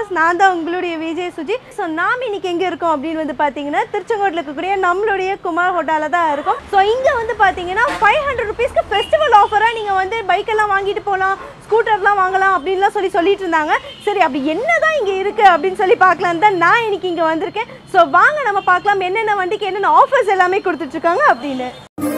viewers நான் தான் உங்களுடைய விஜய் சுஜி ஸோ நாம் இன்னைக்கு எங்கே இருக்கோம் அப்படின்னு வந்து பார்த்தீங்கன்னா திருச்செங்கோட்டில் இருக்கக்கூடிய நம்மளுடைய குமார் ஹோட்டலில் தான் இருக்கும் ஸோ இங்கே வந்து பார்த்தீங்கன்னா ஃபைவ் ஹண்ட்ரட் ருபீஸ்க்கு ஃபெஸ்டிவல் ஆஃபராக நீங்கள் வந்து பைக்கெல்லாம் வாங்கிட்டு போகலாம் ஸ்கூட்டர்லாம் வாங்கலாம் அப்படின்லாம் சொல்லி சொல்லிட்டு இருந்தாங்க சரி அப்படி என்ன தான் இங்கே இருக்குது அப்படின்னு சொல்லி பார்க்கலாம் தான் நான் இன்னைக்கு இங்கே வந்திருக்கேன் ஸோ வாங்க நம்ம பார்க்கலாம் என்னென்ன வண்டிக்கு என்னென்ன ஆஃபர்ஸ் எல்லாமே கொடுத்துட்ருக்காங்க அப்படின்னு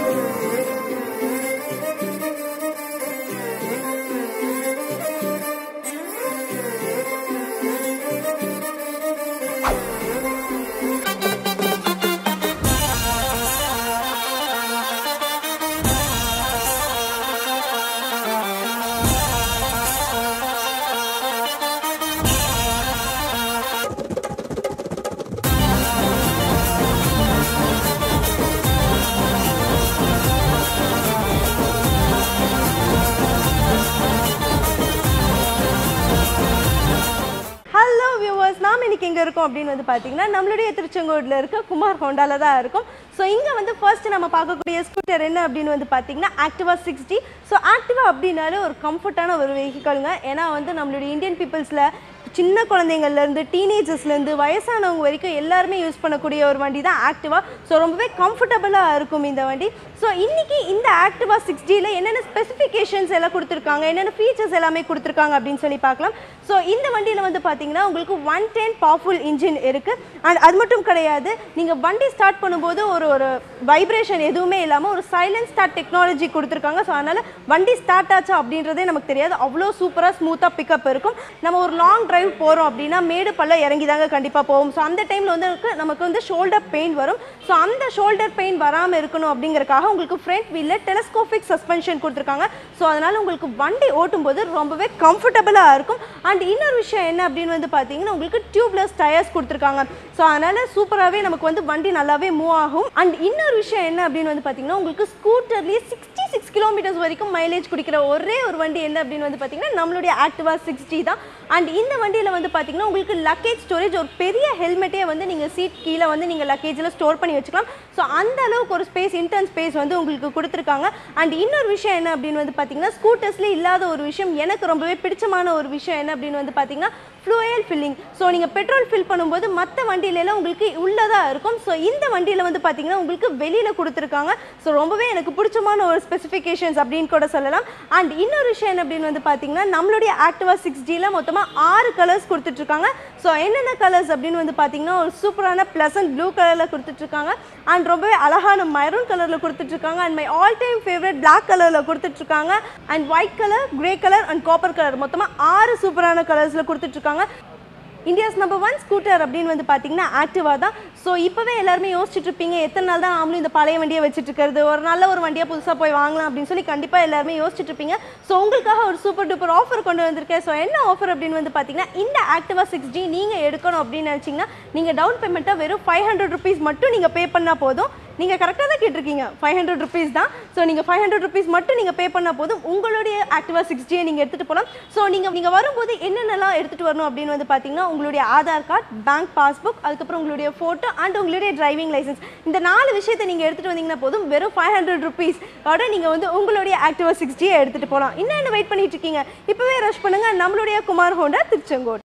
ஹலோ வியூவர்ஸ் நாம் இன்னைக்கு எங்கே இருக்கோம் அப்படின்னு வந்து பார்த்தீங்கன்னா நம்மளுடைய திருச்செங்கோடில் இருக்க குமார் ஹோண்டால தான் இருக்கும் ஸோ இங்கே வந்து ஃபர்ஸ்ட் நம்ம பார்க்கக்கூடிய ஸ்கூட்டர் என்ன அப்படின்னு வந்து பார்த்தீங்கன்னா ஆக்டிவா சிக்ஸ்டி ஸோ ஆக்டிவா அப்படின்னாலே ஒரு கம்ஃபர்ட்டான ஒரு வெஹிக்கலுங்க ஏன்னா வந்து நம்மளுடைய இந்தியன் பீப்புள்ஸில் சின்ன குழந்தைங்கள்லேருந்து டீனேஜர்ஸ்லேருந்து வயசானவங்க வரைக்கும் எல்லாருமே யூஸ் பண்ணக்கூடிய ஒரு வண்டி தான் ஆக்டிவா ஸோ ரொம்பவே கம்ஃபர்டபுளாக இருக்கும் இந்த வண்டி ஸோ இன்னைக்கு இந்த ஆக்டிவா சிக்ஸ்டியில் என்னென்ன ஸ்பெசிஃபிகேஷன்ஸ் எல்லாம் கொடுத்துருக்காங்க என்னென்ன ஃபீச்சர்ஸ் எல்லாமே கொடுத்துருக்காங்க அப்படின்னு சொல்லி பார்க்கலாம் ஸோ இந்த வண்டியில் வந்து பார்த்தீங்கன்னா உங்களுக்கு ஒன் டென் பவர்ஃபுல் இன்ஜின் இருக்குது அண்ட் அது மட்டும் கிடையாது நீங்கள் வண்டி ஸ்டார்ட் பண்ணும்போது ஒரு ஒரு வைப்ரேஷன் எதுவுமே இல்லாமல் ஒரு சைலன்ட் ஸ்டார்ட் டெக்னாலஜி கொடுத்துருக்காங்க ஸோ அதனால் வண்டி ஸ்டார்ட் ஆச்சா அப்படின்றதே நமக்கு தெரியாது அவ்வளோ சூப்பராக ஸ்மூத்தாக பிக்கப் இருக்கும் நம்ம ஒரு லாங் டிரைவ் போகிறோம் அப்படின்னா மேடு பல்ல இறங்கி தாங்க கண்டிப்பாக போகும் ஸோ அந்த டைமில் வந்து நமக்கு- நமக்கு வந்து ஷோல்டர் பெயின் வரும் ஸோ அந்த ஷோல்டர் பெயின் வராமல் இருக்கணும் அப்படிங்கறக்காக உங்களுக்கு ஃப்ரண்ட் வீலில் டெலஸ்கோபிக் சஸ்பென்ஷன் கொடுத்துருக்காங்க ஸோ அதனால் உங்களுக்கு வண்டி ஓட்டும்போது ரொம்பவே கம்ஃபர்டபுளாக இருக்கும் அண்ட் இன்னொரு விஷயம் என்ன அப்படின்னு வந்து பார்த்தீங்கன்னா உங்களுக்கு டியூப்லெஸ் டயர்ஸ் கொடுத்துருக்காங்க ஸோ அதனால் சூப்பராகவே நமக்கு வந்து வண்டி நல்லாவே மூவ் ஆகும் அண்ட் இன்னொரு விஷயம் என்ன அப்படின்னு வந்து பார்த்தீங்கன்னா உங்களுக்கு ஸ்கூட்டர்லேயே சிக்ஸ்டி சிக்ஸ் கிலோமீட்டர்ஸ் வரைக்கும் மைலேஜ் குடிக்கிற ஒரே ஒரு வண்டி என்ன அப்படின்னு வந்து பார்த்தீங்கன்னா நம்மளுடைய ஆக்டிவா சிக்ஸ்டி தான் அண்ட் இந்த வண்டியில் வந்து பார்த்தீங்கன்னா உங்களுக்கு லக்கேஜ் ஸ்டோரேஜ் ஒரு பெரிய ஹெல்மெட்டே வந்து நீங்கள் சீட் கீழே வந்து நீங்கள் லக்கேஜில் ஸ்டோர் பண்ணி வச்சுக்கலாம் ஸோ அந்த அளவுக்கு ஒரு ஸ்பேஸ் இன்டர்ன் ஸ்பேஸ் வந்து உங்களுக்கு கொடுத்துருக்காங்க அண்ட் இன்னொரு விஷயம் என்ன அப்படின்னு வந்து பார்த்தீங்கன்னா ஸ்கூட்டர்ஸ்லேயே இல்லாத ஒரு விஷயம் எனக்கு ரொம்பவே பிடிச்சமான ஒரு விஷயம் என்ன அப்படின்னு வந்து பார்த்தீங்கன்னா ஃப்ளூயல் ஃபில்லிங் ஸோ நீங்கள் பெட்ரோல் ஃபில் பண்ணும்போது மற்ற வண்டியிலலாம் உங்களுக்கு உள்ளதாக இருக்கும் ஸோ இந்த வண்டியில் வந்து பார்த்தீங்கன்னா உங்களுக்கு வெளியில் கொடுத்துருக்காங்க ஸோ ரொம்பவே எனக்கு பிடிச்சமான ஒரு ஸ்பெசிஃபிகேஷன்ஸ் அப்படின்னு கூட சொல்லலாம் அண்ட் இன்னொரு விஷயம் என்ன அப்படின்னு வந்து பார்த்தீங்கன்னா நம்மளுடைய ஆக்டிவா சிக்ஸ் ஜியில் மொத்தமாக ஆறு கலர்ஸ் கொடுத்துட்ருக்காங்க ஸோ என்னென்ன கலர்ஸ் அப்படின்னு வந்து பார்த்தீங்கன்னா ஒரு சூப்பரான ப்ளசன்ட் ப்ளூ கலரில் கொடுத்துட்ருக்காங்க அண்ட் ரொம்பவே அழகான மெரூன் கலரில் கொடுத்துட்ருக்காங்க and my all time favourite black கலரில் கொடுத்துட்ருக்காங்க and white colour grey colour and copper colour மொத்தமாக ஆறு சூப்பரான கலர்ஸில் கொடுத்துட்ருக்காங்க இந்தியாஸ் நம்பர் ஒன் ஸ்கூட்டர் அப்படின்னு வந்து பார்த்தீங்கன்னா ஆக்டிவா தான் ஸோ இப்போவே எல்லாருமே யோசிச்சுட்டு இருப்பீங்க எத்தனை நாள் தான் நாமளும் இந்த பழைய வண்டியை வச்சுட்டு இருக்கிறது ஒரு நல்ல ஒரு வண்டியை புதுசாக போய் வாங்கலாம் அப்படின்னு சொல்லி கண்டிப்பாக எல்லாருமே யோசிச்சுட்டு இருப்பீங்க ஸோ உங்களுக்காக ஒரு சூப்பர் டூப்பர் ஆஃபர் கொண்டு வந்திருக்கேன் ஸோ என்ன ஆஃபர் அப்படின்னு வந்து பார்த்தீங்கன்னா இந்த ஆக்டிவா சிக்ஸ் ஜி நீங்கள் எடுக்கணும் அப்படின்னு நினச்சிங்கன்னா நீங்கள் டவுன் பேமெண்ட்டாக வெறும் ஃபைவ் ஹண்ட்ரட் ருபீஸ் மட்டும் நீங்கள் பே பண்ணால் போதும் நீங்கள் கரெக்டாக தான் கேட்டிருக்கீங்க ஃபைவ் ஹண்ட்ரட் ருபீஸ் தான் ஸோ நீங்கள் ஃபைவ் ஹண்ட்ரட் ருபீஸ் மட்டும் நீங்கள் பே பண்ணால் போதும் உங்களுடைய ஆக்டிவா சிக்ஸ் ஜியை நீங்கள் எடுத்துகிட்டு போகலாம் ஸோ நீங்கள் நீங்கள் வரும்போது என்னென்னலாம் எடுத்துகிட்டு வரணும் அப்படின்னு வந்து பார்த்தீங்கன்னா உங்களுடைய ஆதார் கார்டு பேங்க் பாஸ்புக் அதுக்கப்புறம் உங்களுடைய ஃபோட்டோ அண்ட் உங்களுடைய டிரைவிங் லைசன்ஸ் இந்த நாலு விஷயத்தை நீங்கள் எடுத்துகிட்டு வந்தீங்கன்னா போதும் வெறும் ஃபைவ் ஹண்ட்ரட் ருபீஸ் அதோட நீங்கள் வந்து உங்களுடைய ஆக்டிவா சிக்ஸ் ஜியை எடுத்துகிட்டு போகலாம் இன்னும் என்ன வெயிட் பண்ணிட்டு இருக்கீங்க இப்போவே ரஷ் பண்ணுங்கள் நம்மளுடைய Kumar Honda Tiruchengode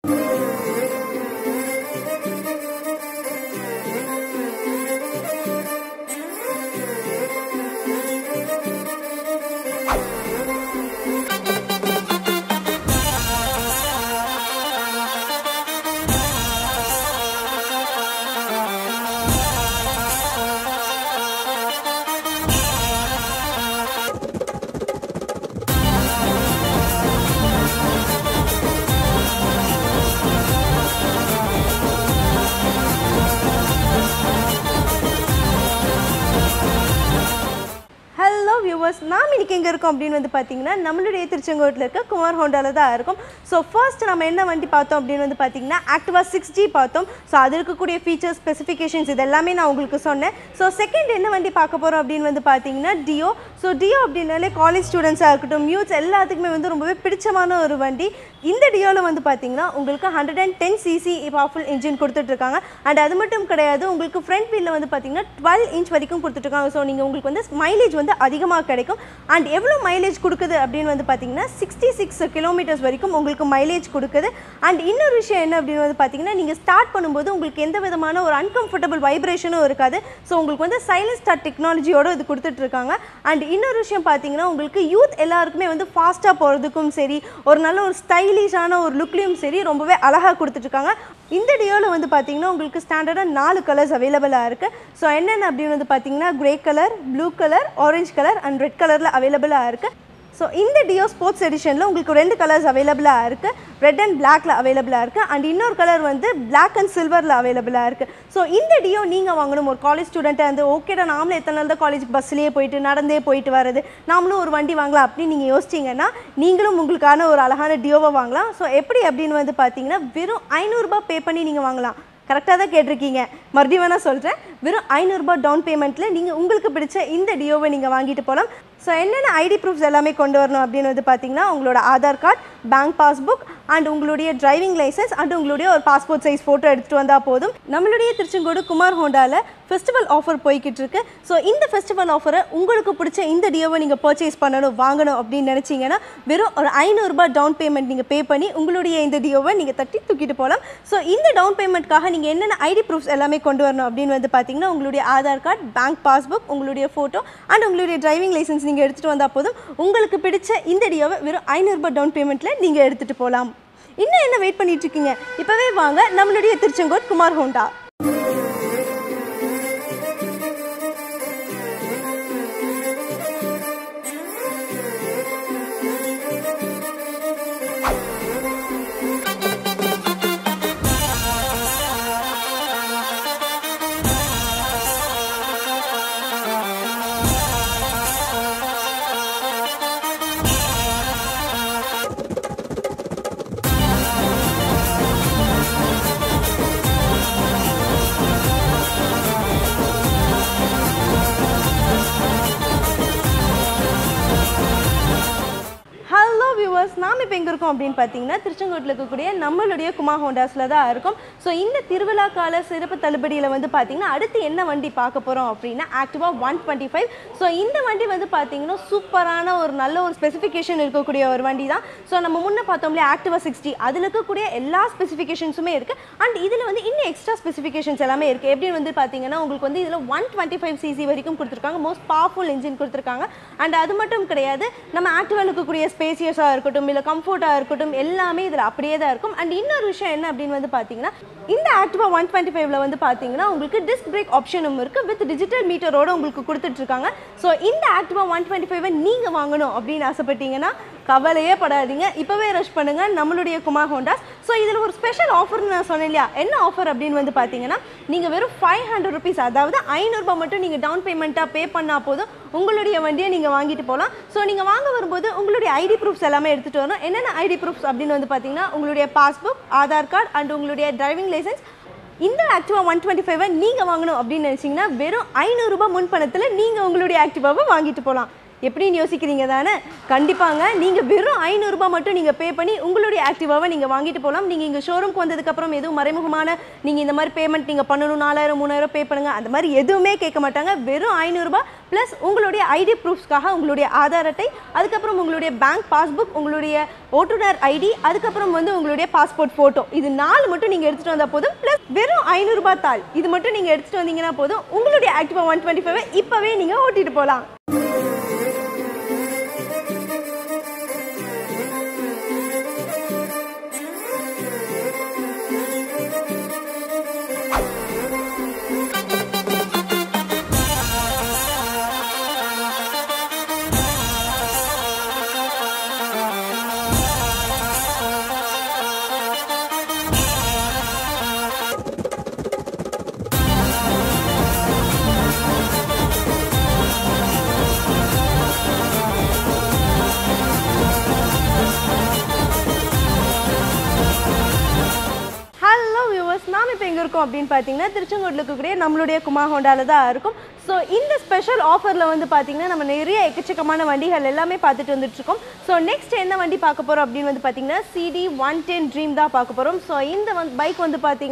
hello viewers நாம் இன்னைக்கு எங்கே இருக்கோம் அப்படின்னு வந்து பார்த்தீங்கன்னா நம்மளுடைய திருச்செங்கோட்டில் இருக்க குமார் ஹோண்டாவில் தான் இருக்கும் ஸோ ஃபர்ஸ்ட் நம்ம என்ன வண்டி பார்த்தோம் அப்படின்னு வந்து பார்த்தீங்கன்னா ஆக்டிவா சிக்ஸ் ஜி பார்த்தோம் ஸோ அது இருக்கக்கூடிய ஃபீச்சர்ஸ் ஸ்பெசிஃபிகேஷன்ஸ் இது எல்லாமே நான் உங்களுக்கு சொன்னேன் ஸோ செகண்ட் என்ன வண்டி பார்க்க போகிறோம் அப்படின்னு வந்து பார்த்தீங்கன்னா டியோ ஸோ டியோ அப்படின்னாலே காலேஜ் ஸ்டூடெண்ட்ஸாக இருக்கட்டும் யூத்ஸ் எல்லாத்துக்குமே வந்து ரொம்பவே பிடிச்சமான ஒரு வண்டி இந்த டியோவில் வந்து பார்த்தீங்கன்னா உங்களுக்கு hundred and ten CC powerful engine கொடுத்துட்ருக்காங்க அண்ட் அது மட்டும் கிடையாது உங்களுக்கு ஃப்ரண்ட் வீலில் வந்து பார்த்தீங்கன்னா டுவெல் இன்ச் வரைக்கும் கொடுத்துட்ருக்காங்க ஸோ நீங்கள் உங்களுக்கு வந்து மைலேஜ் வந்து அதிகமாக அதிகமாக கிடைக்கும் அண்ட் எவ்வளோ மைலேஜ் கொடுக்குது அப்படின்னு வந்து பார்த்தீங்கன்னா சிக்ஸ்டி சிக்ஸ் கிலோமீட்டர்ஸ் வரைக்கும் உங்களுக்கு மைலேஜ் கொடுக்குது அண்ட் இன்னொரு விஷயம் என்ன அப்படின்னு வந்து பார்த்தீங்கன்னா நீங்கள் ஸ்டார்ட் பண்ணும்போது உங்களுக்கு எந்த விதமான ஒரு அன்கம்ஃபர்டபுள் வைப்ரேஷனும் இருக்காது ஸோ உங்களுக்கு வந்து சைலன்ஸ் ஸ்டார்ட் டெக்னாலஜியோட இது கொடுத்துட்ருக்காங்க அண்ட் இன்னொரு விஷயம் பார்த்தீங்கன்னா உங்களுக்கு யூத் எல்லாருக்குமே வந்து ஃபாஸ்ட்டாக போகிறதுக்கும் சரி ஒரு நல்ல ஒரு ஸ்டைலிஷான ஒரு லுக்லேயும் சரி ரொம்பவே அழகாக கொடுத்துட்ருக்காங்க இந்த டியோவில் வந்து பார்த்தீங்கன்னா உங்களுக்கு ஸ்டாண்டர்டாக நாலு கலர்ஸ் அவைலபிளாக இருக்குது ஸோ என்னென்ன அப்படின்னு வந்து பார்த்தீங்கன்னா grey colour blue colour orange colour and red கலரில் அவைலபிளாக இருக்குது ஸோ இந்த டியோ ஸ்போர்ட்ஸ் எடிஷனில் உங்களுக்கு ரெண்டு கலர்ஸ் அவைலபிளாக இருக்குது ரெட் அண்ட் பிளாக்ல அவைலபிளாக இருக்குது அண்ட் இன்னொரு கலர் வந்து பிளாக் அண்ட் சில்வரில் அவைலபிளாக இருக்குது ஸோ இந்த டியோ நீங்கள் வாங்கணும் ஒரு காலேஜ் ஸ்டூடெண்ட்டாக வந்து ஓகேடா நாமளும் எத்தனை நாள் தான் காலேஜ் பஸ்லேயே போயிட்டு நடந்தே போயிட்டு வரது நாமளும் ஒரு வண்டி வாங்கலாம் அப்படின்னு நீங்கள் யோசிச்சிங்கன்னா நீங்களும் உங்களுக்கான ஒரு அழகான டியோவை வாங்கலாம் ஸோ எப்படி அப்படின்னு வந்து பார்த்தீங்கன்னா வெறும் ஐநூறுரூபா பே பண்ணி நீங்கள் வாங்கலாம் கரெக்டாக தான் கேட்டிருக்கீங்க மறுபடியும் வேணால் சொல்கிறேன் வெறும் ஐநூறுரூபா டவுன் பேமெண்ட்டில் நீங்கள் உங்களுக்கு பிடிச்ச இந்த டியோவை நீங்கள் வாங்கிட்டு போகலாம் ஸோ என்னென்ன ஐடி ப்ரூஃப்ஸ் எல்லாமே கொண்டு வரணும் அப்படின்னு வந்து பார்த்தீங்கன்னா உங்களோட Aadhaar card bank passbook and உங்களுடைய டிரைவிங் லைசன்ஸ் அண்ட் உங்களுடைய ஒரு பாஸ்போர்ட் சைஸ் ஃபோட்டோ எடுத்துகிட்டு வந்தால் போதும் நம்மளுடைய திருச்செங்கோடு குமார் ஹோண்டாவில் ஃபெஸ்டிவல் ஆஃபர் போய்கிட்டு இருக்கு ஸோ இந்த ஃபெஸ்டிவல் ஆஃபரை உங்களுக்கு பிடிச்ச இந்த டியோவை நீங்கள் பர்ச்சேஸ் பண்ணணும் வாங்கணும் அப்படின்னு நினச்சிங்கன்னா வெறும் ஒரு ஐநூறுரூபா டவுன் பேமெண்ட் நீங்கள் பே பண்ணி உங்களுடைய இந்த டியோவை நீங்கள் தட்டி தூக்கிட்டு போகலாம் ஸோ இந்த டவுன் பேமெண்ட்காக நீங்கள் என்னென்ன ஐடி ப்ரூஃப்ஸ் எல்லாமே கொண்டு வரணும் அப்படின்னு வந்து பார்த்தீங்கன்னா உங்களுடைய ஆதார் கார்டு பேங்க் பாஸ்புக் உங்களுடைய ஃபோட்டோ அண்ட் உங்களுடைய டிரைவிங் லைசன்ஸ் நீங்கள் எடுத்துகிட்டு வந்தால் போதும் உங்களுக்கு பிடிச்ச இந்த டியோவை வெறும் ஐநூறுரூபா டவுன் பேமெண்ட்டில் நீங்கள் எடுத்துகிட்டு போகலாம் இன்னும் என்ன வெயிட் பண்ணிட்டு இருக்கீங்க இப்போவே வாங்க நம்மளுடைய Tiruchengode Kumar Honda hello viewers நாம் இப்போ எங்கே இருக்கோம் அப்படின்னு பார்த்தீங்கன்னா திருச்செங்கோட்டில் இருக்கக்கூடிய நம்மளுடைய குமா ஹோண்டாஸில் தான் இருக்கும் ஸோ இந்த திருவிழா கால சிறப்பு தள்ளுபடியில் வந்து பார்த்தீங்கன்னா அடுத்து என்ன வண்டி பார்க்க போகிறோம் அப்படின்னா Activa one twenty five so இந்த வண்டி வந்து பார்த்தீங்கன்னா சூப்பரான ஒரு நல்ல ஒரு ஸ்பெசிஃபிகேஷன் இருக்கக்கூடிய ஒரு வண்டி தான் ஸோ நம்ம முன்ன பார்த்தோம் இல்லையா ஆக்டிவா சிக்ஸ்டி அதில் இருக்கக்கூடிய எல்லா ஸ்பெசிஃபிகேஷன்ஸுமே இருக்குது அண்ட் இதில் வந்து இன்னும் எக்ஸ்ட்ரா ஸ்பெசிஃபிகேஷன்ஸ் எல்லாமே இருக்குது எப்படி வந்து பார்த்தீங்கன்னா உங்களுக்கு வந்து இதில் ஒன் டுவெண்ட்டி ஃபைவ் சிசி வரைக்கும் கொடுத்துருக்காங்க மோஸ்ட் பவர்ஃபுல் இன்ஜின் கொடுத்துருக்காங்க அண்ட் அது மட்டும் கிடையாது நம்ம ஆக்டிவாவில் இருக்கக்கூடிய ஸ்பேசியஸாக இருக்கட்டும் இல்லை கம்ஃபர்ட்டாக இருக்கட்டும் எல்லாமே இதில் அப்படியே தான் இருக்கும் அண்ட் இன்னொரு விஷயம் என்ன அப்படின்னு வந்து பார்த்தீங்கன்னா இந்த ஆக்டிவா ஒன் டுவெண்ட்டி ஃபைவ்ல வந்து பார்த்தீங்கன்னா உங்களுக்கு டிஸ்க் பிரேக் ஆப்ஷனும் இருக்குது வித் டிஜிட்டல் மீட்டரோட உங்களுக்கு கொடுத்துட்ருக்காங்க ஸோ இந்த ஆக்டிவா ஒன் டுவெண்ட்டி ஃபைவை நீங்கள் வாங்கணும் அப்படின்னு ஆசைப்பட்டீங்கன்னா கவலையே படாதீங்க இப்போவே ரஷ் பண்ணுங்க நம்மளுடைய குமார் ஹோண்டாஸ் ஸோ இதில் ஒரு ஸ்பெஷல் ஆஃபர்னு நான் சொன்னேன் இல்லையா என்ன ஆஃபர் அப்படின்னு வந்து பார்த்தீங்கன்னா நீங்கள் வெறும் ஃபைவ் ஹண்ட்ரட் ருபீஸ் அதாவது ஐநூறுரூபா மட்டும் நீங்கள் டவுன் பேமெண்ட்டாக பே பண்ணால் போதும் உங்களுடைய வண்டியை நீங்கள் வாங்கிட்டு போகலாம் ஸோ நீங்கள் வாங்க வரும்போது உங்களுடைய ஐடி ப்ரூஃப்ஸ் எல்லாமே எடுத்துகிட்டு வரணும் என்னென்ன ஐடி ப்ரூஃப்ஸ் அப்படின்னு வந்து பார்த்தீங்கன்னா உங்களுடைய பாஸ்புக் ஆதார் கார்டு அண்ட் உங்களுடைய டிரைவிங் லைசன்ஸ் இந்த ஆக்டிவா ஒன் டுவெண்ட்டி ஃபைவை நீங்கள் வாங்கணும் அப்படின்னு நினச்சிங்கன்னா வெறும் ஐநூறுரூபா முன்பணத்தில் நீங்கள் உங்களுடைய ஆக்டிவாவை வாங்கிட்டு போகலாம் எப்படின்னு யோசிக்கிறீங்க தானே கண்டிப்பாங்க நீங்கள் வெறும் ஐநூறுரூபா மட்டும் நீங்கள் பே பண்ணி உங்களுடைய ஆக்டிவாவை நீங்கள் வாங்கிட்டு போகலாம் நீங்கள் இங்கே ஷோரூம்க்கு வந்ததுக்கப்புறம் எதுவும் மறைமுகமான நீங்கள் இந்த மாதிரி பேமெண்ட் நீங்கள் பண்ணணும் நாலாயிரம் மூணாயிரம் பே பண்ணுங்க அந்த மாதிரி எதுவுமே கேட்க மாட்டாங்க வெறும் ஐநூறுரூபா ப்ளஸ் உங்களுடைய ஐடி ப்ரூஃப்ஸ்க்காக உங்களுடைய ஆதார் அட்டை அதுக்கப்புறம் உங்களுடைய பேங்க் பாஸ்புக் உங்களுடைய ஓட்டுநர் ஐடி அதுக்கப்புறம் வந்து உங்களுடைய பாஸ்போர்ட் ஃபோட்டோ இது நாலு மட்டும் நீங்கள் எடுத்துகிட்டு வந்தால் போதும் ப்ளஸ் வெறும் ஐநூறுரூபா தாள் இது மட்டும் நீங்கள் எடுத்துகிட்டு வந்தீங்கன்னா போதும் உங்களுடைய ஆக்டிவா ஒன் டுவெண்ட்டி ஃபைவை இப்போவே நீங்கள் ஓட்டிட்டு போகலாம் ஹலோ வியூவர்ஸ் நாம் இப்போ எங்கே இருக்கோம் அப்படின்னு பார்த்தீங்கன்னா திருச்செங்கோட்டில் இருக்கக்கூடிய நம்மளுடைய குமா ஹோண்டாவில் தான் இருக்கும் ஸோ இந்த ஸ்பெஷல் ஆஃபரில் வந்து பார்த்தீங்கன்னா நம்ம நிறைய எக்கச்சக்கமான வண்டிகள் எல்லாமே பார்த்துட்டு வந்துட்டு இருக்கோம் ஸோ நெக்ஸ்ட் என்ன வண்டி பார்க்க போகிறோம் அப்படின்னு வந்து பார்த்தீங்கன்னா சிடி ஒன் டென் ட்ரீம் தான் பார்க்க போகிறோம் ஸோ இந்த வந்து பைக் வந்து பார்த்தீங்கன்னா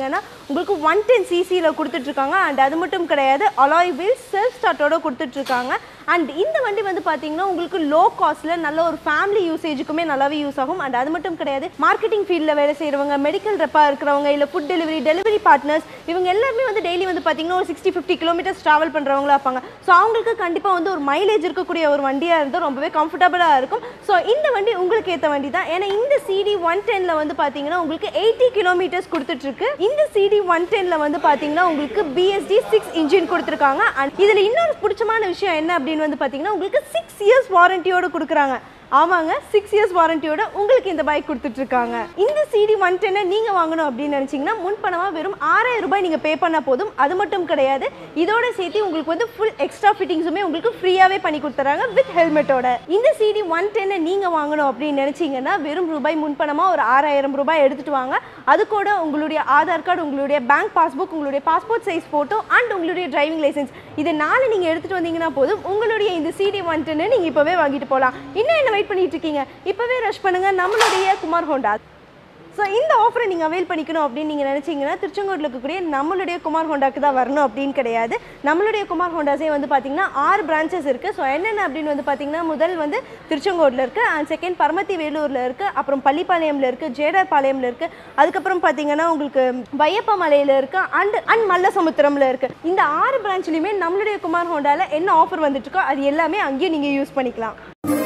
உங்களுக்கு ஒன் டென் சிசியில் கொடுத்துட்ருக்காங்க அண்ட் அது மட்டும் கிடையாது அலாய் வீல் செல்ஃப் ஸ்டார்ட்டோட கொடுத்துட்ருக்காங்க அண்ட் இந்த வண்டி வந்து பார்த்தீங்கன்னா உங்களுக்கு லோ காஸ்ட்டில் நல்ல ஒரு ஃபேமிலி யூசேஜுக்குமே நல்லாவே யூஸ் ஆகும் அண்ட் அது மட்டும் கிடையாது மார்க்கெட்டிங் ஃபீல்டில் வேலை செய்கிறவங்க மெடிக்கல் ரெப்பாக இருக்கிறவங்க இல்லை ஃபுட் டெலிவரி டெலிவரி பார்ட்னர்ஸ் இவங்க எல்லாருமே வந்து டெய்லி வந்து பார்த்தீங்கன்னா ஒரு சிக்ஸ்டி ஃபிஃப்டி கிலோமீட்டர்ஸ் ட்ராவல் பண்ணுறவங்களா இருப்பாங்க ஸோ அவங்களுக்கு கண்டிப்பாக வந்து ஒரு மைலேஜ் இருக்கக்கூடிய ஒரு வண்டியாக இருந்தால் ரொம்பவே கம்ஃபர்டபுளாக இருக்கும் ஸோ இந்த வண்டி உங்களுக்கு ஏற்ற வண்டி தான் ஏன்னா இந்த சிடி ஒன் டென்ல வந்து பார்த்தீங்கன்னா உங்களுக்கு எயிட்டி கிலோமீட்டர்ஸ் கொடுத்துட்ருக்கு இந்த சிடி ஒன் டென்ல வந்து பார்த்தீங்கன்னா உங்களுக்கு பிஎஸ்டி சிக்ஸ் இன்ஜின் கொடுத்துருக்காங்க அண்ட் இதில் இன்னொரு பிடிச்சமான விஷயம் என்ன அப்படின்னு வந்து பார்த்தீங்கன்னா உங்களுக்கு சிக்ஸ் இயர்ஸ் வாரண்டியோட கொடுக்குறாங்க ஆமாங்க சிக்ஸ் இயர்ஸ் வாரண்டியோட உங்களுக்கு இந்த பைக் கொடுத்துட்டு இருக்காங்க இந்த சிடி ஒன் டென்னை நீங்கள் வாங்கணும் அப்படின்னு நினச்சிங்கன்னா முன்பணமாக வெறும் ஆறாயிரம் ரூபாய் நீங்கள் பே பண்ணால் போதும் அது மட்டும் கிடையாது இதோட சேர்த்து உங்களுக்கு வந்து ஃபுல் எக்ஸ்ட்ரா ஃபிட்டிங்ஸுமே உங்களுக்கு ஃப்ரீயாகவே பண்ணி கொடுத்துறாங்க வித் ஹெல்மெட்டோட இந்த சிடி ஒன் டென்னை நீங்கள் வாங்கணும் அப்படின்னு நினச்சிங்கன்னா வெறும் ரூபாய் முன்பணமாக ஒரு ஆறாயிரம் ரூபாய் எடுத்துட்டு வாங்க அது கூட உங்களுடைய ஆதார் கார்டு உங்களுடைய பேங்க் பாஸ்புக் உங்களுடைய பாஸ்போர்ட் சைஸ் ஃபோட்டோ அண்ட் உங்களுடைய டிரைவிங் லைசன்ஸ் இது நாலு நீங்கள் எடுத்துகிட்டு வந்தீங்கன்னா போதும் உங்களுடைய இந்த சிடி ஒன் டென்னை நீங்கள் இப்போவே வாங்கிட்டு போகலாம் இன்னும் என்ன வெயிட் பண்ணிட்டு இருக்கீங்க இப்போவே ரஷ் பண்ணுங்க நம்மளுடைய குமார் ஹோண்டா ஸோ இந்த ஆஃபரை நீங்கள் அவைல் பண்ணிக்கணும் அப்படின்னு நீங்கள் நினச்சிங்கன்னா திருச்செங்கோட்டில் இருக்கக்கூடிய நம்மளுடைய குமார் ஹோண்டாக்கு தான் வரணும் அப்படின்னு கிடையாது நம்மளுடைய குமார் ஹோண்டாஸே வந்து பார்த்தீங்கன்னா ஆறு பிரான்ச்சஸ் இருக்குது ஸோ என்னென்ன அப்படின்னு வந்து பார்த்தீங்கன்னா முதல் வந்து திருச்செங்கோட்டில் இருக்குது அண்ட் செகண்ட் பரமத்தி வேலூரில் இருக்குது அப்புறம் பள்ளிப்பாளையமில் இருக்குது ஜேடர் பாளையமில் இருக்குது அதுக்கப்புறம் பார்த்தீங்கன்னா உங்களுக்கு வையப்ப மலையில் இருக்குது அண்ட் அண்ட் மல்லசமுத்திரமில் இருக்குது இந்த ஆறு பிரான்ச்லையுமே நம்மளுடைய குமார் ஹோண்டாவில் என்ன ஆஃபர் வந்துட்டு இருக்கோ அது எல்லாமே அங்கேயும் நீங்கள் யூஸ் பண்ணிக்கலாம்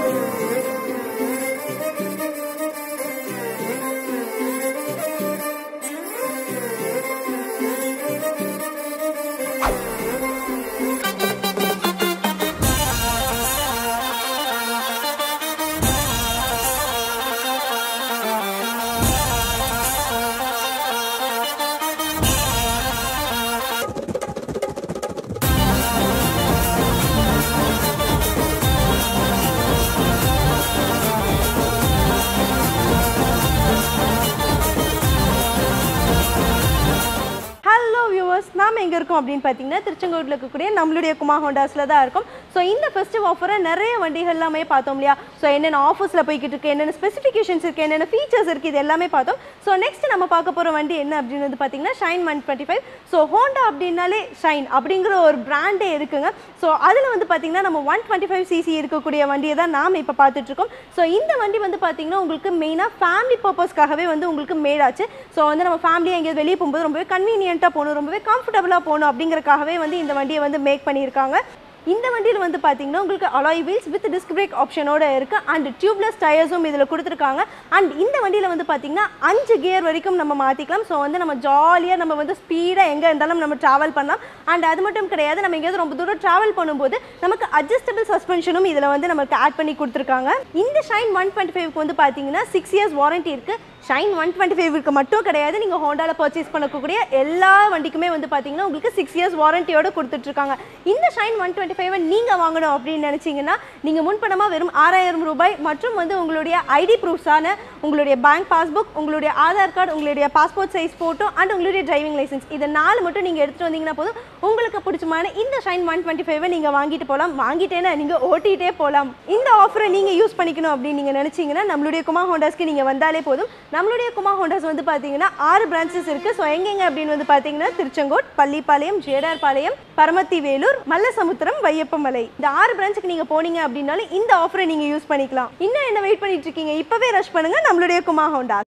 ஹலோ வியூவர்ஸ் நாம் எங்கே இருக்கோம் அப்படின்னு பார்த்தீங்கன்னா திருச்செங்கோட்டில் இருக்கக்கூடிய நம்மளுடைய குமா ஹோண்டாஸில் தான் இருக்கும் ஸோ இந்த ஃபெஸ்டிவ் ஆஃபரை நிறைய வண்டிகள் எல்லாமே பார்த்தோம் இல்லையா ஸோ என்னென்ன ஆஃபர்ஸில் போய்கிட்டு இருக்கு என்னென்ன ஸ்பெசிஃபிகேஷன்ஸ் இருக்குது என்னென்ன ஃபீச்சர்ஸ் இருக்குது இது எல்லாமே பார்த்தோம் ஸோ நெக்ஸ்ட் நம்ம பார்க்க போகிற வண்டி என்ன அப்படின்னு வந்து பார்த்தீங்கன்னா Shine one twenty five so Honda அப்படின்னாலே ஷைன் அப்படிங்கிற ஒரு பிராண்டே இருக்குங்க ஸோ அதில் வந்து பார்த்தீங்கன்னா நம்ம ஒன் டுவெண்ட்டி ஃபைவ் சிசி இருக்கக்கூடிய வண்டியை தான் நாம் இப்போ பார்த்துட்ருக்கோம் ஸோ இந்த வண்டி வந்து பார்த்தீங்கன்னா உங்களுக்கு மெயினாக ஃபேமிலி பர்பஸ்க்காகவே வந்து உங்களுக்கு மேட் ஆச்சு ஸோ வந்து நம்ம ஃபேமிலியாக எங்கேயாவது வெளியே போகும்போது ரொம்பவே கன்வீனியண்ட்டாக போகணும் ரொம்பவே கம்ஃபர்டபுளாக போகணும் அப்படிங்கறக்காகவே வந்து இந்த வண்டியை வந்து மேக் பண்ணியிருக்காங்க இந்த வண்டியில் வந்து பார்த்தீங்கன்னா உங்களுக்கு alloy wheels with disc brake ஆப்ஷனோட இருக்கு அண்ட் டியூப்லெஸ் டயர்ஸும் இதில் கொடுத்துருக்காங்க அண்ட் இந்த வண்டியில் வந்து பார்த்தீங்கன்னா அஞ்சு கியர் வரைக்கும் நம்ம மாற்றிக்கலாம் ஸோ வந்து நம்ம ஜாலியாக நம்ம வந்து ஸ்பீடாக எங்கே இருந்தாலும் நம்ம ட்ராவல் பண்ணலாம் அண்ட் அது மட்டும் கிடையாது நம்ம எங்கேயாவது ரொம்ப தூரம் ட்ராவல் பண்ணும்போது நமக்கு அட்ஜஸ்டபிள் சஸ்பென்ஷனும் இதில் வந்து நமக்கு ஆட் பண்ணி கொடுத்துருக்காங்க இந்த ஷைன் ஒன் டுவெண்ட்டி ஃபைவ்க்கு வந்து பார்த்தீங்கன்னா சிக்ஸ் இயர்ஸ் வாரண்டி இருக்குது ஷைன் ஒன் டுவெண்ட்டி ஃபைவ்க்கு மட்டும் கிடையாது நீங்கள் ஹோண்டாவில் பர்ச்சேஸ் பண்ணக்கூடிய எல்லா வண்டிக்குமே வந்து பார்த்தீங்கன்னா உங்களுக்கு சிக்ஸ் இயர்ஸ் வாரண்டியோட கொடுத்துட்ருக்காங்க இந்த ஷைன் ஒன் டுவெண்ட்டி ஃபைவை நீங்கள் வாங்கணும் அப்படின்னு நினச்சிங்கன்னா நீங்கள் முன்பணமாக வெறும் ஆறாயிரம் ரூபாய் மற்றும் வந்து உங்களுடைய ஐடி ப்ரூஃப்ஸான உங்களுடைய பேங்க் பாஸ்புக் உங்களுடைய ஆதார் கார்டு உங்களுடைய பாஸ்போர்ட் சைஸ் ஃபோட்டோ அண்ட் உங்களுடைய டிரைவிங் லைசன்ஸ் இதை நாலு மட்டும் நீங்கள் எடுத்துகிட்டு வந்தீங்கன்னா போதும் உங்களுக்கு பிடிச்சமான இந்த ஷைன் ஒன் டுவெண்ட்டி ஃபைவை நீங்கள் வாங்கிட்டு போகலாம் வாங்கிட்டேன்னா நீங்கள் ஓட்டிகிட்டே போகலாம் இந்த ஆஃபரை நீங்கள் யூஸ் பண்ணிக்கணும் அப்படின்னு நீங்கள் நினச்சிங்கன்னா நம்மளுடைய குமா ஹோண்டாஸ்க்கு நீங்கள் வந்தாலே போதும் நம்மளுடைய குமா ஹோண்டாஸ் வந்து பார்த்தீங்கன்னா ஆறு பிரான்ச்சஸ் இருக்குது ஸோ எங்கெங்க அப்படின்னு வந்து பார்த்தீங்கன்னா திருச்செங்கோட் பள்ளிப்பாளையம் ஜேடார்பாளையம் பரமத்தி வேலூர் மல்லசமுத்திரம் வையப்பமலை இந்த ஆறு பிரான்ச்சுக்கு நீங்கள் போனீங்க அப்படின்னாலும் இந்த ஆஃபரை நீங்கள் யூஸ் பண்ணிக்கலாம் இன்னும் என்ன வெயிட் பண்ணிட்டு இருக்கீங்க இப்போவே ரஷ் பண்ணுங்க நம்மளுடைய குமா ஹோண்டாஸ்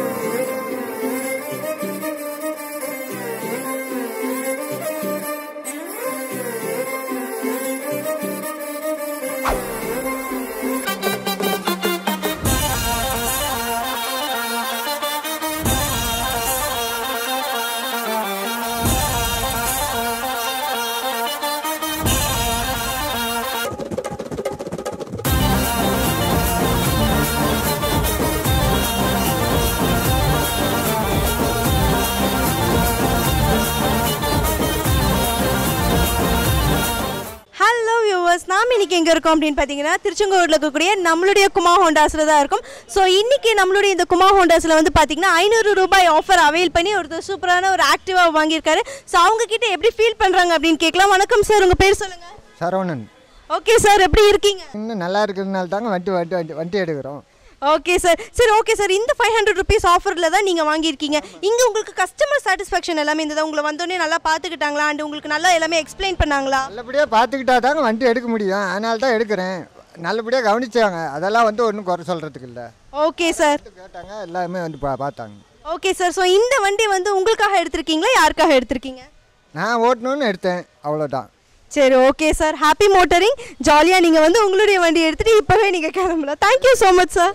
ஹலோ வியூவர்ஸ் நாம் இன்னைக்கு எங்கே இருக்கோம் அப்படின்னு பார்த்தீங்கன்னா திருச்செங்கோடில் இருக்கக்கூடிய நம்மளுடைய குமா ஹோண்டாஸில் தான் இருக்கும் ஸோ இன்னைக்கு நம்மளுடைய இந்த குமா ஹோண்டாஸில் வந்து பார்த்தீங்கன்னா ஐநூறு ரூபாய் ஆஃபர் அவைல் பண்ணி ஒருத்தர் சூப்பரான ஒரு ஆக்டிவாக வாங்கியிருக்காரு ஸோ அவங்க கிட்ட எப்படி ஃபீல் பண்ணுறாங்க அப்படின்னு கேட்கலாம் வணக்கம் சார் உங்கள் பேர் சொல்லுங்கள் சரவணன் ஓகே சார் எப்படி இருக்கீங்க இன்னும் நல்லா இருக்கிறதுனால தாங்க வண்டி வண்டி வண்டி வண்டி எடுக்கிறோம் ஓகே சார் சரி ஓகே சார் இந்த ஃபைவ் ஹண்ட்ரட் ருபீஸ் ஆஃபரில் தான் நீங்கள் வாங்கியிருக்கீங்க இங்கே உங்களுக்கு கஸ்டமர் சாட்டிஸ்ஃபேக்ஷன் எல்லாமே இருந்ததா உங்களை வந்தோடனே நல்லா பார்த்துக்கிட்டாங்களா அண்ட் உங்களுக்கு நல்லா எல்லாமே எக்ஸ்பிளைன் பண்ணாங்களா நல்லபடியாக பார்த்துக்கிட்டா தாங்க வண்டி எடுக்க முடியும் அதனால தான் எடுக்கிறேன் நல்லபடியாக கவனிச்சாங்க அதெல்லாம் வந்து ஒன்றும் குறை சொல்கிறதுக்கு இல்லை ஓகே சார் கேட்டாங்க எல்லாமே வந்து பா பார்த்தாங்க ஓகே சார் ஸோ இந்த வண்டி வந்து உங்களுக்காக எடுத்திருக்கீங்களா யாருக்காக எடுத்திருக்கீங்க நான் ஓட்டணும்னு எடுத்தேன் அவ்வளோதான் சரி ஓகே சார் ஹாப்பி மோட்டரிங் ஜாலியாக நீங்கள் வந்து உங்களுடைய வண்டி எடுத்துகிட்டு இப்போவே நீங்கள் கிளம்பலாம் thank you so much sir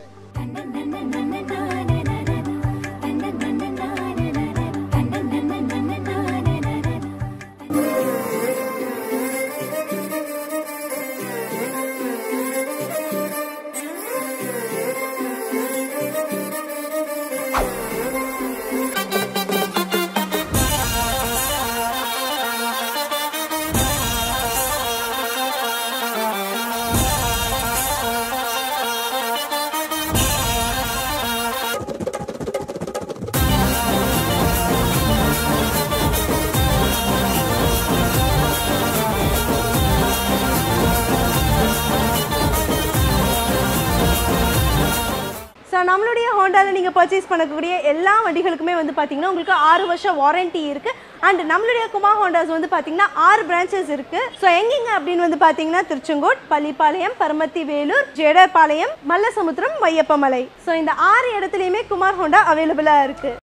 so நம்மளுடைய ஹோண்டாவில் நீங்கள் பர்ச்சேஸ் பண்ணக்கூடிய எல்லா வண்டிகளுக்குமே வந்து பார்த்தீங்கன்னா உங்களுக்கு ஆறு வருஷம் வாரண்டி இருக்குது அண்ட் நம்மளுடைய குமார் ஹோண்டாஸ் வந்து பார்த்தீங்கன்னா ஆறு பிரான்ச்சஸ் இருக்குது ஸோ எங்கெங்க அப்படின்னு வந்து பார்த்தீங்கன்னா திருச்செங்கோட் பள்ளிப்பாளையம் பரமத்தி வேலூர் ஜேடர்பாளையம் மல்லசமுத்திரம் வையப்பமலை ஸோ இந்த ஆறு இடத்துலையுமே குமார் ஹோண்டா அவைலபிளாக இருக்குது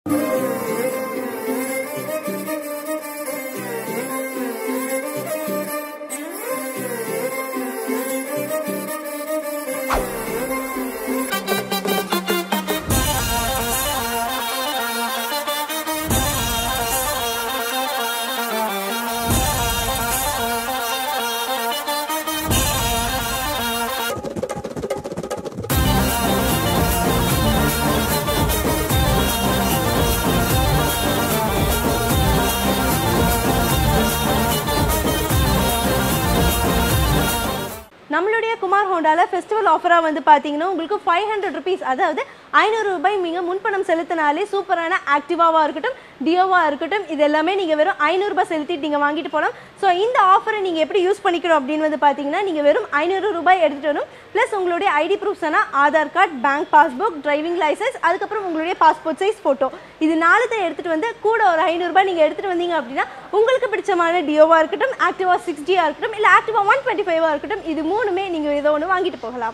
நம்மளுடைய குமார் ஹோண்டால ஃபெஸ்டிவல் ஆஃபராக வந்து பார்த்தீங்கன்னா உங்களுக்கு ஃபைவ் ஹண்ட்ரட் ருபீஸ் அதாவது ஐநூறு ரூபாய் நீங்கள் முன்பணம் செலுத்தினாலே சூப்பரான ஆக்டிவாவாக இருக்கட்டும் டியோவாக இருக்கட்டும் இது எல்லாமே நீங்கள் வெறும் ஐநூறுரூபா செலுத்திட்டு நீங்கள் வாங்கிட்டு போகலாம் ஸோ இந்த ஆஃபரை நீங்கள் எப்படி யூஸ் பண்ணிக்கணும் அப்படின்னு வந்து பார்த்தீங்கன்னா நீங்கள் வெறும் ஐநூறு ரூபாய் எடுத்துகிட்டு வரும் ப்ளஸ் உங்களுடைய ஐடி ப்ரூஃப்ஸ் ஆனால் Aadhaar card bank passbook driving licence அதுக்கப்புறம் உங்களுடைய பாஸ்போர்ட் சைஸ் ஃபோட்டோ இது நாலுத்தை எடுத்துகிட்டு வந்து கூட ஒரு ஐநூறுரூபா நீங்கள் எடுத்துகிட்டு வந்தீங்க அப்படின்னா உங்களுக்கு பிடிச்சமான டியோவாக இருக்கட்டும் ஆக்டிவா சிக்ஸ்டியாக இருக்கட்டும் இல்லை ஆக்டிவா ஒன் டுவெண்ட்டி ஃபைவாக இருக்கட்டும் இது மூணுமே நீங்கள் ஏதோ ஒன்று வாங்கிட்டு போகலாம்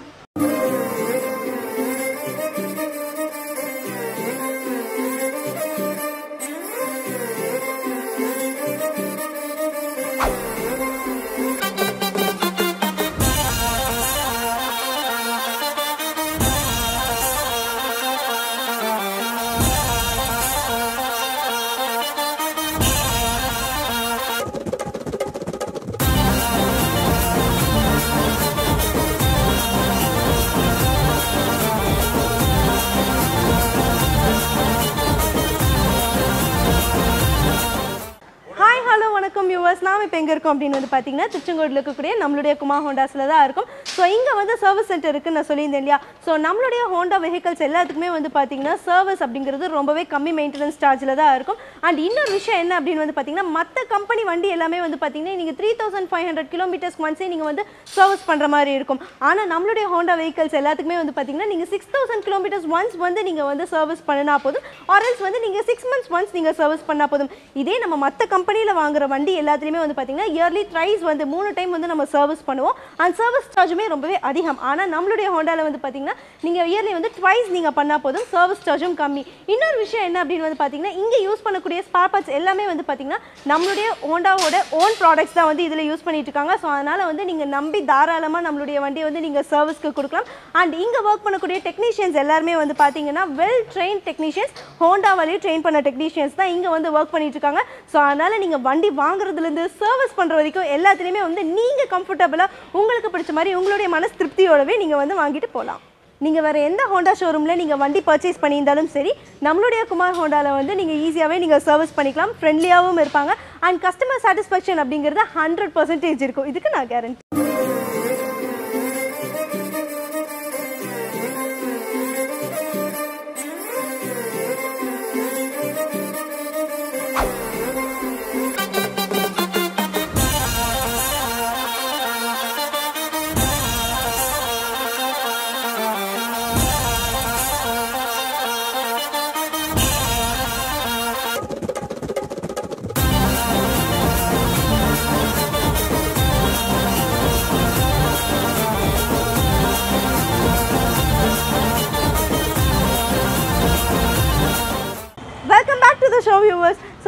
ஹாய் ஹலோ வணக்கம் வியூவர்ஸ் நாம் இப்போ எங்கே இருக்கோம் அப்படின்னு வந்து பார்த்தீங்கன்னா திருச்செங்கோடில் இருக்கக்கூடிய நம்மளுடைய குமா ஹோண்டாஸில் தான் இருக்கும் ஸோ இங்கே வந்து சர்வீஸ் சென்டர் இருக்குன்னு நான் சொல்லியிருந்தேன் இல்லையா ஸோ நம்மளுடைய ஹோண்டா வெஹிக்கல்ஸ் எல்லாத்துக்குமே வந்து பார்த்தீங்கன்னா சர்வீஸ் அப்படிங்கிறது ரொம்பவே கம்மி மெயின்டெனன்ஸ் சார்ஜில் தான் இருக்கும் அண்ட் இன்னொரு விஷயம் என்ன அப்படின்னு வந்து பார்த்தீங்கன்னா மற்ற கம்பெனி வண்டி எல்லாமே வந்து பார்த்தீங்கன்னா நீங்கள் three thousand five hundred kilometres ஒன்ஸே நீங்கள் வந்து சர்வீஸ் பண்ணுற மாதிரி இருக்கும் ஆனால் நம்மளுடைய ஹோண்டா வெஹிக்கல்ஸ் எல்லாத்துக்குமே வந்து பார்த்தீங்கன்னா நீங்கள் சிக்ஸ் தௌசண்ட் கிலோமீட்டர்ஸ் ஒன்ஸ் வந்து நீங்கள் வந்து சர்வீஸ் பண்ணினா போதும் ஆர்எல்ஸ் வந்து நீங்கள் சிக்ஸ் மந்த்ஸ் ஒன்ஸ் நீங்கள் சர்வீஸ் பண்ணால் போதும் இதே நம்ம மற்ற கம்பெனியில் வாங்குற வண்டி எல்லாத்துலேயுமே வந்து பார்த்தீங்கன்னா இயர்லி த்ரைஸ் வந்து மூணு டைம் வந்து நம்ம சர்வீஸ் பண்ணுவோம் அண்ட் சர்வீஸ் சார்ஜுமே ரொம்பவே அதிகம் ஆனால் நம்மளுடைய ஹோண்டாவில் வந்து பார்த்தீங்கன்னா நீங்கள் இயர்லி வந்து ட்வைஸ் நீங்கள் பண்ணால் போதும் சர்வீஸ் சார்ஜும் கம்மி இன்னொரு விஷயம் என்ன அப்படின்னு வந்து பார்த்தீங்கன்னா இங்கே யூஸ் பண்ணக்கூடிய ஸ்பார் பார்ட்ஸ் எல்லாமே வந்து பார்த்தீங்கன்னா நம்மளுடைய ஹோண்டாவோட ஓன் ப்ராடக்ட்ஸ் தான் வந்து இதில் யூஸ் பண்ணிட்டு இருக்காங்க ஸோ அதனால் வந்து நீங்கள் நம்பி தாராளமாக நம்மளுடைய வண்டியை வந்து நீங்கள் சர்வீஸ்க்கு கொடுக்கலாம் அண்ட் இங்கே ஒர்க் பண்ணக்கூடிய டெக்னீஷியன்ஸ் எல்லாருமே வந்து பார்த்தீங்கன்னா வெல் ட்ரெயின் டெக்னீஷியன்ஸ் ஹோண்டாவிலேயே ட்ரெயின் பண்ண டெக்னீஷியன்ஸ் தான் இங்கே வந்து ஒர்க் பண்ணிட்டு இருக்காங்க ஸோ அதனால் நீங்கள் வண்டி வாங்குறதுலேருந்து சர்வீஸ் பண்ணுற வரைக்கும் எல்லாத்துலேயுமே வந்து நீங்கள் கம்ஃபர்டபுளாக உங்களுக்கு பிடிச்ச மாதிரி உங்களுடைய மனசு திருப்தியோடவே நீங்கள் வந்து வாங்கிட்டு போகலாம் நீங்கள் வேறு எந்த ஹோண்டா ஷோரூமில் நீங்கள் வண்டி பர்ச்சேஸ் பண்ணியிருந்தாலும் சரி நம்மளுடைய குமார் ஹோண்டாவில் வந்து நீங்கள் ஈஸியாகவே நீங்கள் சர்வீஸ் பண்ணிக்கலாம் ஃப்ரெண்ட்லியாகவும் இருப்பாங்க அண்ட் கஸ்டமர் சாட்டிஸ்ஃபேக்ஷன் அப்படிங்கிறது ஹண்ட்ரட் பர்சன்டேஜ் இருக்கும் இதுக்கு நான் கேரண்டி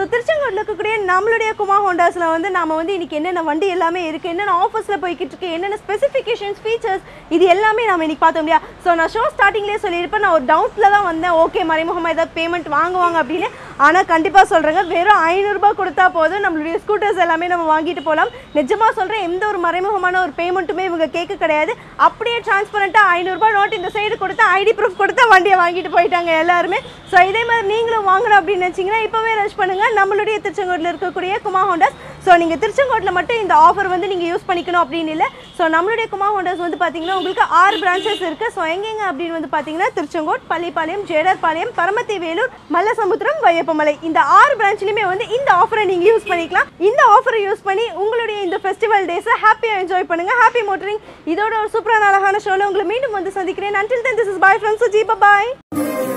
திருச்செங்கோட்டில் இருக்கக்கூடிய நம்மளுடைய குமா ஹோண்டாஸில் வந்து நாம வந்து இன்னைக்கு என்னென்ன வண்டி எல்லாமே இருக்குது என்னென்ன ஆஃபர்ஸில் போய்கிட்டு இருக்கு என்னென்ன ஸ்பெசிஃபிகேஷன்ஸ் ஃபீச்சர்ஸ் இது எல்லாமே நம்ம இன்னைக்கு பார்த்தோம் இல்லையா ஸோ நான் ஷோ ஸ்டார்டிங்லேயே சொல்லியிருப்பேன் நான் ஒரு டவுட்டில் தான் வந்தேன் ஓகே மறைமுகமாக ஏதாவது பேமெண்ட் வாங்குவாங்க அப்படின்னு ஆனால் கண்டிப்பாக சொல்கிறேங்க வெறும் ஐநூறுரூபா கொடுத்தா போதும் நம்மளுடைய ஸ்கூட்டர்ஸ் எல்லாமே நம்ம வாங்கிட்டு போகலாம் நிஜமாக சொல்கிறேன் எந்த ஒரு மறைமுகமான ஒரு பேமெண்ட்டுமே இவங்க கேட்க கிடையாது அப்படியே டிரான்ஸ்பரண்ட்டாக ஐநூறுரூபா நோட் இந்த சைடு கொடுத்து ஐடி ப்ரூஃப் கொடுத்து வண்டியை வாங்கிட்டு போயிட்டாங்க எல்லாருமே ஸோ இதே மாதிரி நீங்களும் வாங்கணும் அப்படின்னு நினச்சிங்கன்னா இப்போவே ரஷ் பண்ணுங்கள் நம்மளுடைய திருச்செங்கோட்டில் இருக்கக்கூடிய குமா ஹோண்டாஸ் ஸோ நீங்கள் திருச்செங்கோட்டில் மட்டும் இந்த ஆஃபர் வந்து நீங்கள் யூஸ் பண்ணிக்கணும் அப்படின்னு இல்லை ஸோ நம்மளுடைய குமா ஹோண்டாஸ் வந்து பார்த்தீங்கன்னா உங்களுக்கு ஆறு பிரான்ச்சஸ் இருக்குது ஸோ எங்கெங்க அப்படின்னு வந்து பார்த்தீங்கன்னா திருச்செங்கோட் பள்ளிப்பாளையம் ஜேடர்பாளையம் பரமத்தி வேலூர் மல்லசமுத்திரம் வையப்பமலை இந்த ஆறு பிரான்ச்லையுமே வந்து இந்த ஆஃபரை நீங்கள் யூஸ் பண்ணிக்கலாம் இந்த ஆஃபரை யூஸ் பண்ணி உங்களுடைய இந்த ஃபெஸ்டிவல் டேஸை ஹாப்பியாக என்ஜாய் பண்ணுங்க ஹாப்பி மோட்டரிங் இதோட ஒரு சூப்பரான அழகான ஷோவில் உங்களை மீண்டும் வந்து சந்திக்கிறேன் until then this is bye from Suji bye